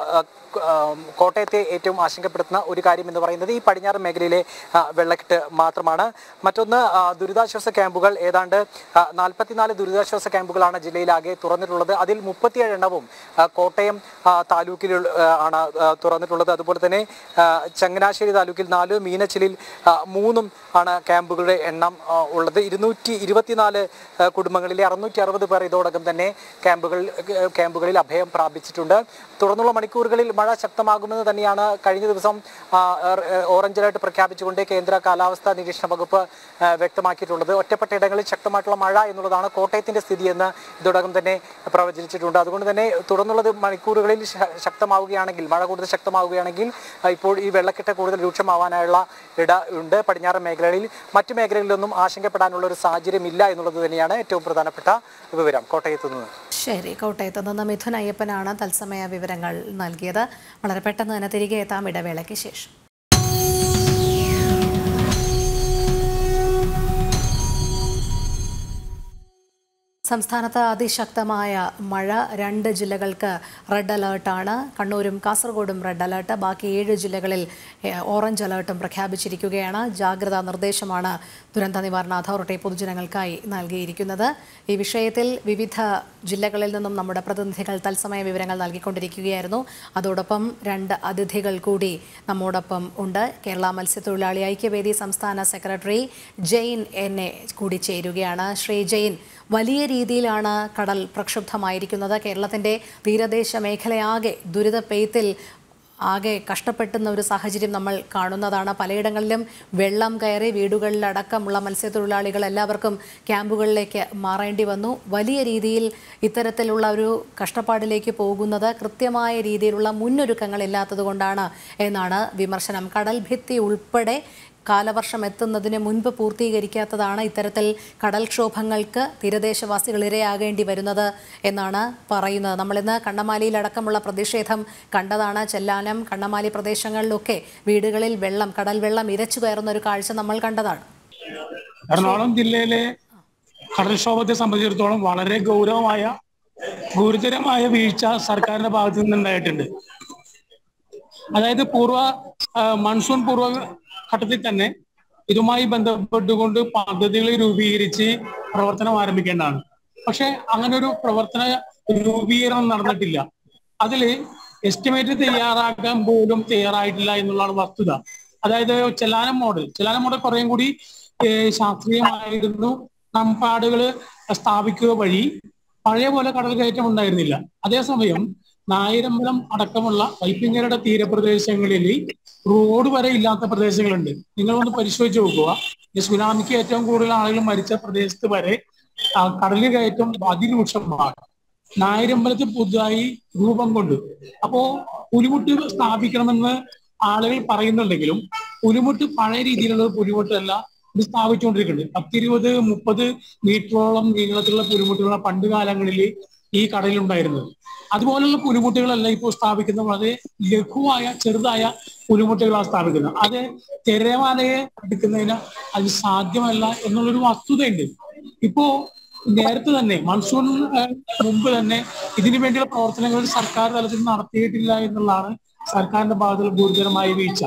കോട്ടയത്തെ ഏറ്റവും ആശങ്കപ്പെടുത്തുന്ന ഒരു കാര്യം എന്ന് പറയുന്നത് ഈ പടിഞ്ഞാറ് മേഖലയിലെ വെള്ളക്കെട്ട് മാത്രമാണ് മറ്റൊന്ന് ദുരിതാശ്വാസ ക്യാമ്പുകൾ ഏതാണ്ട് നാൽപ്പത്തിനാല് ദുരിതാശ്വാസ ക്യാമ്പുകളാണ് ജില്ലയിലാകെ തുറന്നിട്ടുള്ളത് അതിൽ മുപ്പത്തിയേഴ് എണ്ണവും കോട്ടയം താലൂക്കിൽ ആണ് തുറന്നിട്ടുള്ളത് അതുപോലെ തന്നെ ചങ്ങനാശ്ശേരി താലൂക്കിൽ നാല് മീനച്ചിലിൽ മൂന്നും ആണ് ക്യാമ്പുകളുടെ എണ്ണം ഉള്ളത് ഇരുന്നൂറ്റി ഇരുപത്തിനാല് കുടുംബങ്ങളിലെ അറുന്നൂറ്റി അറുപത് പേർ ഇതോടകം തന്നെ ക്യാമ്പുകൾ ക്യാമ്പുകളിൽ അഭയം പ്രാപിച്ചിട്ടുണ്ട് തുടർന്നുള്ള മണിക്കൂറുകളിൽ മഴ ശക്തമാകുമെന്ന് തന്നെയാണ് കഴിഞ്ഞ ദിവസം ഓറഞ്ച് അലർട്ട് പ്രഖ്യാപിച്ചുകൊണ്ട് കേന്ദ്ര കാലാവസ്ഥാ നിരീക്ഷണ വകുപ്പ് വ്യക്തമാക്കിയിട്ടുള്ളത് ഒറ്റപ്പെട്ട ഇടങ്ങളിൽ ശക്തമായിട്ടുള്ള മഴ എന്നുള്ളതാണ് കോട്ടയത്തിന്റെ സ്ഥിതി എന്ന് ഇതോടകം തന്നെ പ്രവചിച്ചിട്ടുണ്ട് അതുകൊണ്ട് തന്നെ തുടർന്നുള്ളത് മണിക്കൂറുകളിൽ ശക്തമാവുകയാണെങ്കിൽ മഴ കൂടുതൽ ശക്തമാവുകയാണെങ്കിൽ ഇപ്പോൾ ഈ വെള്ളക്കെട്ട് കൂടുതൽ രൂക്ഷമാവാനായുള്ള ഇട ഉണ്ട് പടിഞ്ഞാറൻ മേഖലകളിൽ മറ്റു മേഖലകളിലൊന്നും ആശങ്കപ്പെടാനുള്ള ഒരു സാഹചര്യം ഇല്ല എന്നുള്ളത് തന്നെയാണ് ഏറ്റവും പ്രധാനപ്പെട്ട വിവരം കോട്ടയത്ത് നിന്ന് ശരി കോട്ടയത്ത് നിന്ന് മിഥുൻ അയ്യപ്പനാണ് തത്സമയ വിവരങ്ങൾ നൽകിയത് വളരെ പെട്ടെന്ന് തന്നെ തിരികെ എത്താം ഇടവേളയ്ക്ക് ശേഷം സംസ്ഥാനത്ത് അതിശക്തമായ മഴ രണ്ട് ജില്ലകൾക്ക് റെഡ് അലേർട്ടാണ് കണ്ണൂരും കാസർഗോഡും റെഡ് അലേർട്ട് ബാക്കി ഏഴ് ജില്ലകളിൽ ഓറഞ്ച് അലേർട്ടും പ്രഖ്യാപിച്ചിരിക്കുകയാണ് ജാഗ്രതാ നിർദ്ദേശമാണ് ദുരന്ത നിവാരണ അതോറിറ്റി പൊതുജനങ്ങൾക്കായി നൽകിയിരിക്കുന്നത് ഈ വിഷയത്തിൽ വിവിധ ജില്ലകളിൽ നിന്നും നമ്മുടെ പ്രതിനിധികൾ തത്സമയ വിവരങ്ങൾ നൽകിക്കൊണ്ടിരിക്കുകയായിരുന്നു അതോടൊപ്പം രണ്ട് അതിഥികൾ കൂടി നമ്മോടൊപ്പം ഉണ്ട് കേരള മത്സ്യത്തൊഴിലാളി ഐക്യവേദി സംസ്ഥാന സെക്രട്ടറി ജെയിൻ എന്നെ കൂടി ചേരുകയാണ് ശ്രീ ജെയിൻ വലിയ രീതിയിലാണ് കടൽ പ്രക്ഷുബ്ധമായിരിക്കുന്നത് കേരളത്തിൻ്റെ തീരദേശ മേഖലയാകെ ദുരിത പെയ്ത്തിൽ ആകെ കഷ്ടപ്പെട്ടുന്ന ഒരു സാഹചര്യം നമ്മൾ കാണുന്നതാണ് പലയിടങ്ങളിലും വെള്ളം കയറി വീടുകളിലടക്കമുള്ള മത്സ്യത്തൊഴിലാളികൾ എല്ലാവർക്കും ക്യാമ്പുകളിലേക്ക് മാറേണ്ടി വന്നു വലിയ രീതിയിൽ ഇത്തരത്തിലുള്ള ഒരു കഷ്ടപ്പാടിലേക്ക് പോകുന്നത് കൃത്യമായ രീതിയിലുള്ള മുന്നൊരുക്കങ്ങൾ ഇല്ലാത്തതുകൊണ്ടാണ് എന്നാണ് വിമർശനം കടൽ ഭിത്തി ഉൾപ്പെടെ കാലവർഷം എത്തുന്നതിന് മുൻപ് പൂർത്തീകരിക്കാത്തതാണ് ഇത്തരത്തിൽ കടൽക്ഷോഭങ്ങൾക്ക് തീരദേശവാസികൾ ഇരയാകേണ്ടി വരുന്നത് എന്നാണ് പറയുന്നത് നമ്മളിന്ന് കണ്ണമാലിയിലടക്കമുള്ള പ്രതിഷേധം കണ്ടതാണ് ചെല്ലാനം കണ്ണമാലി പ്രദേശങ്ങളിലൊക്കെ വീടുകളിൽ വെള്ളം കടൽ വെള്ളം ഇരച്ചു കയറുന്ന ഒരു കാഴ്ച നമ്മൾ കണ്ടതാണ് എറണാകുളം ജില്ലയിലെ കടൽക്ഷോഭത്തെ സംബന്ധിച്ചിടത്തോളം വളരെ ഗൗരവമായ ഗുരുതരമായ വീഴ്ച സർക്കാരിന്റെ ഭാഗത്തു നിന്നുണ്ടായിട്ടുണ്ട് അതായത് പൂർവ്വ ആ, മൺസൂൺ പൂർവ്വ ഘട്ടത്തിൽ തന്നെ ഇതുമായി ബന്ധപ്പെട്ടുകൊണ്ട് പദ്ധതികൾ രൂപീകരിച്ച് പ്രവർത്തനം ആരംഭിക്കേണ്ടതാണ് പക്ഷെ അങ്ങനെ ഒരു പ്രവർത്തന രൂപീകരണം നടന്നിട്ടില്ല അതില് എസ്റ്റിമേറ്റ് തയ്യാറാക്കാൻ പോലും തയ്യാറായിട്ടില്ല എന്നുള്ളതാണ് വസ്തുത അതായത് ചെലാനം മോഡൽ ചെലാനം മോഡൽ കുറേയും കൂടി ഏഹ്, ശാസ്ത്രീയമായിരുന്നു നമ്പാടുകൾ സ്ഥാപിക്കുക വഴി പഴയ പോലെ കടൽ കയറ്റം ഉണ്ടായിരുന്നില്ല അതേസമയം നായരമ്പലം അടക്കമുള്ള വൈപ്പിങ്ങരയുടെ തീരപ്രദേശങ്ങളിൽ റോഡ് വരെ ഇല്ലാത്ത പ്രദേശങ്ങളുണ്ട് നിങ്ങൾ ഒന്ന് പരിശോധിച്ച് നോക്കുക ഈ സുനാമിക്ക് ഏറ്റവും കൂടുതൽ ആളുകൾ മരിച്ച പ്രദേശത്ത് വരെ ആ, കടൽ കയറ്റം അതിരൂക്ഷമാണ് നായരമ്പലത്തിൽ പുതുതായി രൂപം കൊണ്ട് അപ്പോ പുലിമുട്ട് സ്ഥാപിക്കണമെന്ന് ആളുകൾ പറയുന്നുണ്ടെങ്കിലും പുലിമുട്ട് പഴയ രീതിയിലുള്ള ഒരു പുലിമുട്ടല്ല ഇത് സ്ഥാപിച്ചുകൊണ്ടിരിക്കുന്നുണ്ട് പത്തിരുപത് മുപ്പത് മീറ്ററോളം നീളത്തിലുള്ള പുലിമുട്ടുകളാണ് പണ്ട് കാലങ്ങളിൽ ഈ കടലിലുണ്ടായിരുന്നത് അതുപോലുള്ള പുലിമുട്ടുകളല്ല ഇപ്പോൾ സ്ഥാപിക്കുന്നത് വളരെ ലഘുവായ ചെറുതായ പുലിമുട്ടുകളാണ് സ്ഥാപിക്കുന്നത് അത് തിരമാലയെ എടുക്കുന്നതിന് അത് സാധ്യമല്ല എന്നുള്ളൊരു വസ്തുതയുണ്ട് ഇപ്പോ നേരത്തെ തന്നെ മൺസൂൺ ഏഹ്, മുമ്പ് തന്നെ ഇതിനു വേണ്ടിയുള്ള പ്രവർത്തനങ്ങൾ സർക്കാർ തലത്തിൽ നടത്തിയിട്ടില്ല എന്നുള്ളതാണ് സർക്കാരിന്റെ ഭാഗത്തുള്ള ഗുരുതരമായ വീഴ്ച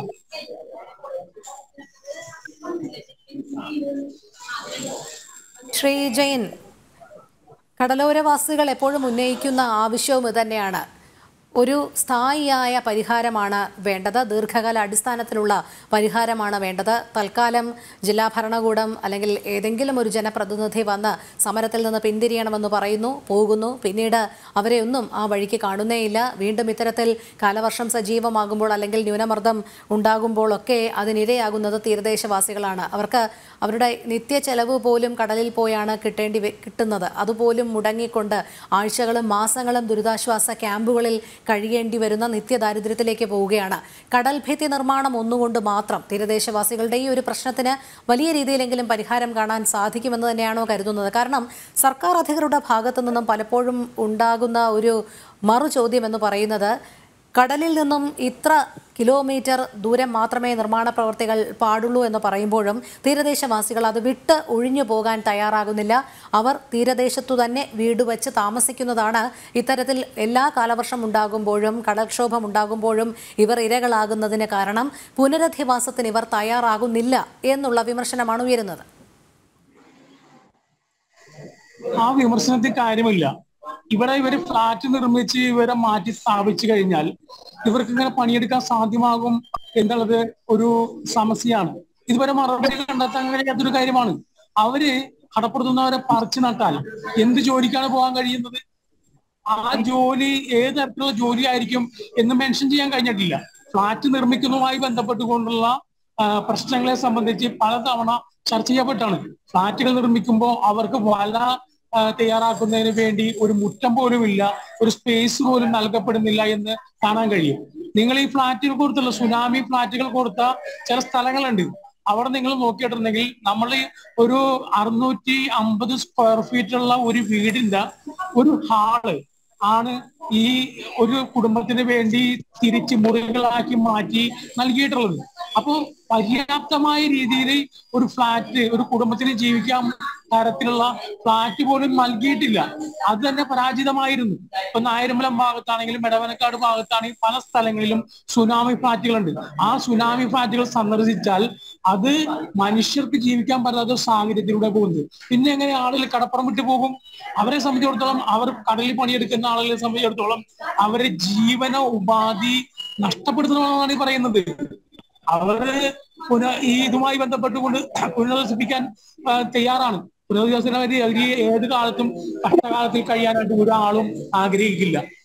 ശ്രീ ജയൻ കടലോരവാസികൾ എപ്പോഴും ഉന്നയിക്കുന്ന ആവശ്യവും ഇതുതന്നെയാണ് ഒരു സ്ഥായിയായ പരിഹാരമാണ് വേണ്ടത് ദീർഘകാല അടിസ്ഥാനത്തിലുള്ള പരിഹാരമാണ് വേണ്ടത് തൽക്കാലം ജില്ലാ ഭരണകൂടം അല്ലെങ്കിൽ ഏതെങ്കിലും ഒരു ജനപ്രതിനിധി വന്ന് സമരത്തിൽ നിന്ന് പിന്തിരിയണമെന്ന് പറയുന്നു പോകുന്നു പിന്നീട് അവരെ ഒന്നും ആ വഴിക്ക് കാണുന്നേയില്ല വീണ്ടും ഇത്തരത്തിൽ കാലവർഷം സജീവമാകുമ്പോൾ അല്ലെങ്കിൽ ന്യൂനമർദ്ദം ഉണ്ടാകുമ്പോഴൊക്കെ അതിനിരയാകുന്നത് തീരദേശവാസികളാണ് അവർക്ക് അവരുടെ നിത്യ ചെലവ് പോലും കടലിൽ പോയാണ് കിട്ടേണ്ടി വ- കിട്ടുന്നത് അതുപോലും മുടങ്ങിക്കൊണ്ട് ആഴ്ചകളും മാസങ്ങളും ദുരിതാശ്വാസ ക്യാമ്പുകളിൽ കഴിയേണ്ടി വരുന്ന നിത്യദാരിദ്ര്യത്തിലേക്ക് പോവുകയാണ് കടൽ ഭിത്തി നിർമ്മാണം ഒന്നുകൊണ്ട് മാത്രം തീരദേശവാസികളുടെ ഈ ഒരു പ്രശ്നത്തിന് വലിയ രീതിയിലെങ്കിലും പരിഹാരം കാണാൻ സാധിക്കുമെന്ന് തന്നെയാണോ കരുതുന്നത് കാരണം സർക്കാർ അധികൃതരുടെ ഭാഗത്തു നിന്നും പലപ്പോഴും ഉണ്ടാകുന്ന ഒരു മറു ചോദ്യം എന്ന് പറയുന്നത് കടലിൽ നിന്നും ഇത്ര കിലോമീറ്റർ ദൂരം മാത്രമേ നിർമ്മാണ പ്രവർത്തികൾ പാടുള്ളൂ എന്ന് പറയുമ്പോഴും തീരദേശവാസികൾ അത് വിട്ട് ഒഴിഞ്ഞു പോകാൻ തയ്യാറാകുന്നില്ല അവർ തീരദേശത്തു തന്നെ വീട് വെച്ച് താമസിക്കുന്നതാണ് ഇത്തരത്തിൽ എല്ലാ കാലവർഷം ഉണ്ടാകുമ്പോഴും കടൽക്ഷോഭം ഉണ്ടാകുമ്പോഴും ഇവർ ഇരകളാകുന്നതിന് കാരണം പുനരധിവാസത്തിന് ഇവർ തയ്യാറാകുന്നില്ല എന്നുള്ള വിമർശനമാണ് ഉയരുന്നത് ആ വിമർശനത്തിൽ കാര്യമില്ല ഇവിടെ ഇവര് ഫ്ലാറ്റ് നിർമ്മിച്ച് ഇവരെ മാറ്റി സ്ഥാപിച്ചു കഴിഞ്ഞാൽ ഇവർക്ക് ഇങ്ങനെ പണിയെടുക്കാൻ സാധ്യമാകും എന്നുള്ളത് ഒരു സമസ്യയാണ് ഇതുവരെ മറുപടി കണ്ടെത്താൻ കഴിയാത്തൊരു കാര്യമാണ് അവര് കടപ്പെടുത്തുന്നവരെ പറിച്ചു നട്ടാൽ എന്ത് ജോലിക്കാണ് പോകാൻ കഴിയുന്നത് ആ ജോലി ഏത് തരത്തിലുള്ള ജോലി ആയിരിക്കും എന്ന് മെൻഷൻ ചെയ്യാൻ കഴിഞ്ഞിട്ടില്ല ഫ്ലാറ്റ് നിർമ്മിക്കുന്നതുമായി ബന്ധപ്പെട്ടുകൊണ്ടുള്ള ആ, പ്രശ്നങ്ങളെ സംബന്ധിച്ച് പലതവണ ചർച്ച ചെയ്യപ്പെട്ടാണ് ഫ്ലാറ്റുകൾ നിർമ്മിക്കുമ്പോൾ അവർക്ക് വല ആ, തയ്യാറാക്കുന്നതിന് വേണ്ടി ഒരു മുറ്റം പോലും ഇല്ല ഒരു സ്പേസ് പോലും നൽകപ്പെടുന്നില്ല എന്ന് കാണാൻ കഴിയും നിങ്ങൾ ഈ ഫ്ലാറ്റുകൾ കൊടുത്തുള്ള സുനാമി ഫ്ലാറ്റുകൾ കൊടുത്ത ചില സ്ഥലങ്ങളുണ്ട് അവിടെ നിങ്ങൾ നോക്കിയിട്ടുണ്ടെങ്കിൽ നമ്മൾ ഒരു അറുന്നൂറ്റി അമ്പത് സ്ക്വയർ ഫീറ്റ് ഉള്ള ഒരു വീടിന്റെ ഒരു ഹാള് ആണ് ഈ ഒരു കുടുംബത്തിന് വേണ്ടി തിരിച്ച് മുറികളാക്കി മാറ്റി നൽകിയിട്ടുള്ളത് അപ്പോ പര്യാപ്തമായ രീതിയിൽ ഒരു ഫ്ലാറ്റ് ഒരു കുടുംബത്തിന് ജീവിക്കാൻ തരത്തിലുള്ള ഫ്ലാറ്റ് പോലും നൽകിയിട്ടില്ല അത് തന്നെ പരാജിതമായിരുന്നു ഇപ്പൊ നായരമ്പലം ഭാഗത്താണെങ്കിലും എടവനക്കാട് ഭാഗത്താണെങ്കിലും പല സ്ഥലങ്ങളിലും സുനാമി ഫ്ലാറ്റുകളുണ്ട് ആ സുനാമി ഫ്ലാറ്റുകൾ സന്ദർശിച്ചാൽ അത് മനുഷ്യർക്ക് ജീവിക്കാൻ പറ്റാത്ത ഒരു സാഹചര്യത്തിലൂടെ പോകുന്നത് പിന്നെ എങ്ങനെ ആളുകൾ കടപ്പുറം വിട്ടു പോകും അവരെ സംബന്ധിച്ചിടത്തോളം അവർ കടലിൽ പണിയെടുക്കുന്ന ആളുകളെ സംബന്ധിച്ചിടത്തോളം അവരുടെ ജീവന ഉപാധി നഷ്ടപ്പെടുത്തണമെന്നാണ് ഈ പറയുന്നത് അവര് പുന ഈ ഇതുമായി ബന്ധപ്പെട്ടുകൊണ്ട് പുനരധിവസിപ്പിക്കാൻ ആ, തയ്യാറാണ് പുനരധിവാസത്തിന് വേണ്ടി അവർ ഏത് കാലത്തും കഷ്ടകാലത്തിൽ കഴിയാനായിട്ട് ഒരാളും ആഗ്രഹിക്കില്ല